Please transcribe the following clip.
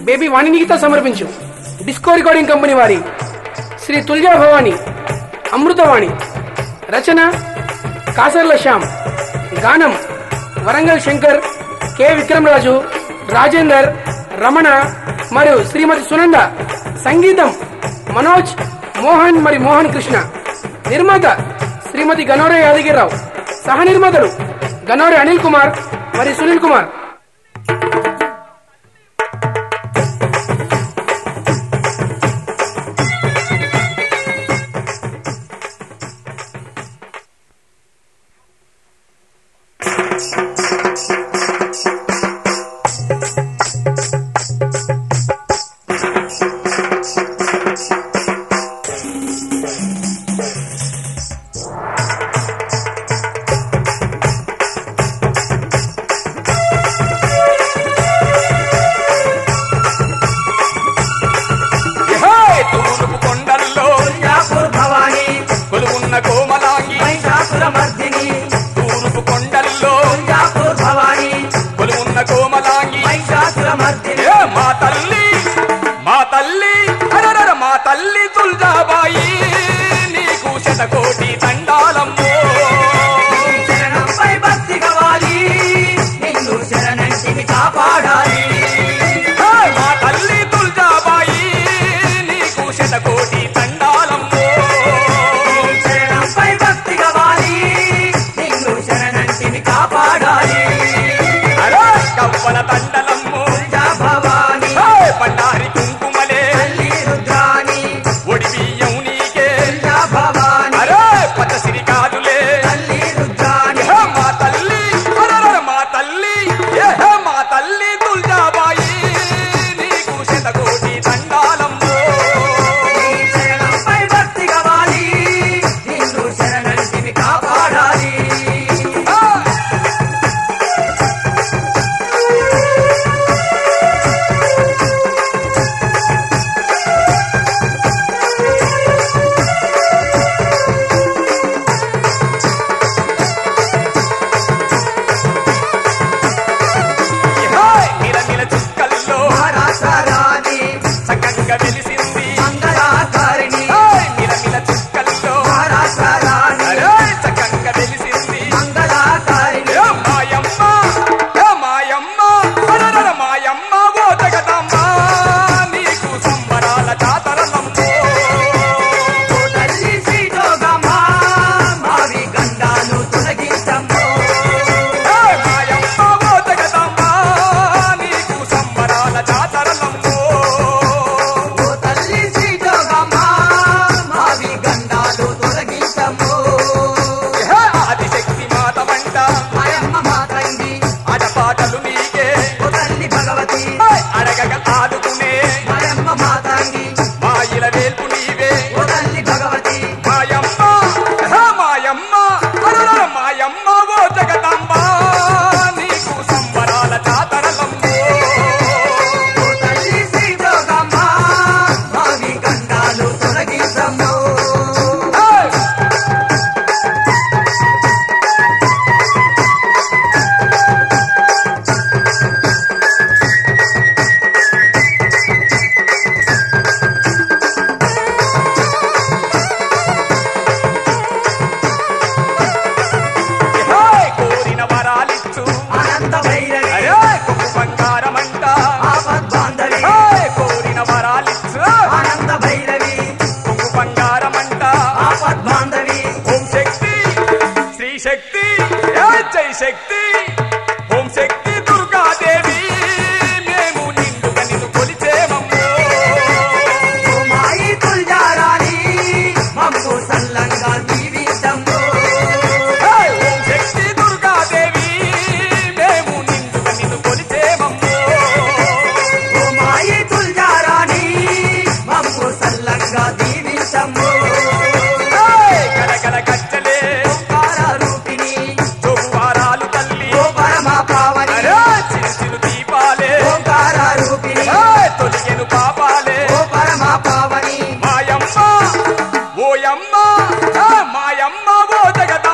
Baby వాణినికితో సమర్పించు disco recording company వారి శ్రీ తుల్జా భవాని అమృతవాణి రచన కాసర్ల శ్యామ్ గానం వరంగల్ శంకర్ కె విక్రమరాజు రాజేందర్ రమణ మరియు శ్రీమతి సునంద సంగీతం మనోజ్ మోహన్ మరి మోహన్ కృష్ణ నిర్మాత శ్రీమతి గనోరే యాదగిరిరావు సహ నిర్మాతలు గనోరే అనిల్ కుమార్ మరియు సునీల్ కుమార్ హే! తూర్పు కొండల్లో తుల్జాపూర్ భవాని కొలువున్న కోమలాంగి మహిషాసుర మర్దిని తూర్పు కొండల్లో తుల్జాపూర్ భవాని కొలువున్న కోమలాంగి మహిషాసుర మర్దిని ఏ మా తల్లి మా తల్లి అరరర మా తల్లి తుల్జాబాయి నీకు శతకోటి దండాలమ్మో శరణంపై భక్తి కావాలి నిన్ను శరణంటిని కాపాడాలి హే! మా తల్లి తుల్జాబాయి నీకు శతకోటి దండాలమ్మో శరణంపై భక్తి కావాలి నిన్ను శరణంటిని కాపాడాలి అరే కవ్వల దండలమ్మో తుల్జా భవాని హే! పన్నారి కుంకుమలే తల్లి రుద్రాని ఒడి బియ్యం నీకే తుల్జా భవాని అరే పచ్చ సిరి కాదులే తల్లి రుద్రాని ఏ మా తల్లి అరరర మా తల్లి ఏ హే మా తల్లి తుల్జాబాయి నీకు శతకోటి దండాలమ్మో శరణంపై భక్తి కావాలి నిన్ను శరణంటిని కాపాడాలి ఆ! ఏ నిల నిల చుక్కల్లో మహారాష్ట్రాని చక్కగా వెలిసింది మంగళాకారిణి ఏ నిల నిల చుక్కల్లో మహారాష్ట్రాని అరే చక్కగా వెలిసింది మంగళాకారిణి ఏ మాయమ్మ ఏ మాయమ్మ అరరర మాయమ్మ ఓ జగదమ్మ నీకు సంబరాల జాతరలమ్మో ఓ తల్లి శ్రీజోగమ్మ మావి గండాలు తొలగించమ్మో ఏ మాయమ్మ ఓ జగదమ్మ నీకు సంబరాల జాతరలమ్మో ఓ తల్లి శ్రీజోగమ్మ మావి గండాలు తొలగించమ్మో ఏ ఆదిశక్తి మాత వంట మాయమ్మ మాతంగి ఆటపాటలు నీకే ఓ తల్లి భగవతి ఏ అడగక ఆదుకునే మాయమ్మ మాతంగి మాయిల వేల్పు నీవే ఓ తల్లి భగవతి మాయమ్మ ఏ మాయమ్మ అరరర మాయమ్మ ఓ జగదంబ నీకు సంబరాల జాతరలమ్మో ఓ తల్లి శ్రీజోగమ్మ మావి గండాలు తొలగించమ్మో ఏయ్! ఏయ్! కోరిన వరాలిచ్చు అనంత భైరవి అరే కొమ్ము బంగారమంట ఆపద్ బాంధవి ఏయ్! కోరిన వరాలిచ్చు ఆనంద భైరవి కొమ్ము బంగారమంట ఆపద్ బాంధవి ఓం శక్తి శ్రీ శక్తి ఏ జై శక్తి ఓం శక్తి దుర్గాదేవి మేము నిండుగా నిన్ను కొలిచేమమ్మో ఓ మాయి తుల్జారాణి మమ్ము సల్లంగా దీవించమ్మో ఏయ్! ఓం శక్తి దుర్గాదేవి మేము నిండుగా నిన్ను కొలిచేమమ్మో ఓ మాయి తుల్జారాణి మమ్ము సల్లంగా దీవించమ్మో ఏయ్! గలగల గజ్జలే ఓంకార రూపిణి జోగువారాలు తల్లి ఓ పరమ పావని అరే చిరు చిరు దీపాలే ఓంకార రూపిణి ఏయ్! తొలిగెను పాపాలే ఓ పరమ పావని మాయమ్మ ఓయమ్మ ఆ మాయమ్మ ఓ జగద